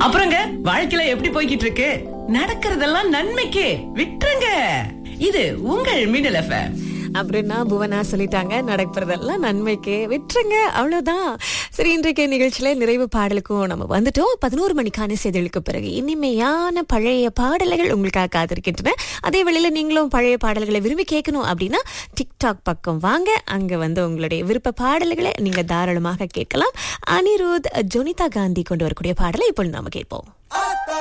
அப்புறங்க வாழ்க்கையில எப்படி போய்கிட்டு இருக்கு நடக்கிறதெல்லாம் நன்மைக்கே விட்டுருங்க இது உங்கள் மின்னல் எஃப்எம் அப்படின்னா புவனா சொல்லிட்டாங்க நடக்கிறதெல்லாம் நன்மைக்கு விட்டுருங்க அவ்வளவுதான் சரி இன்றைக்கு நிகழ்ச்சியில நிறைவு பாடலுக்கும் நம்ம வந்துட்டோம் பதினோரு மணிக்கான செய்திகளுக்கு பிறகு இனிமையான பழைய பாடல்கள் உங்களுக்காக காத்திருக்கின்றன அதே வேளையில நீங்களும் பழைய பாடல்களை விரும்பி கேட்கணும் அப்படின்னா டிக்டாக் பக்கம் வாங்க அங்க வந்து உங்களுடைய விருப்ப பாடல்களை நீங்க தாராளமாக கேட்கலாம் அனிருத் ஜொனிதா காந்தி கொண்டு வரக்கூடிய பாடலை இப்போ நாம கேட்போம்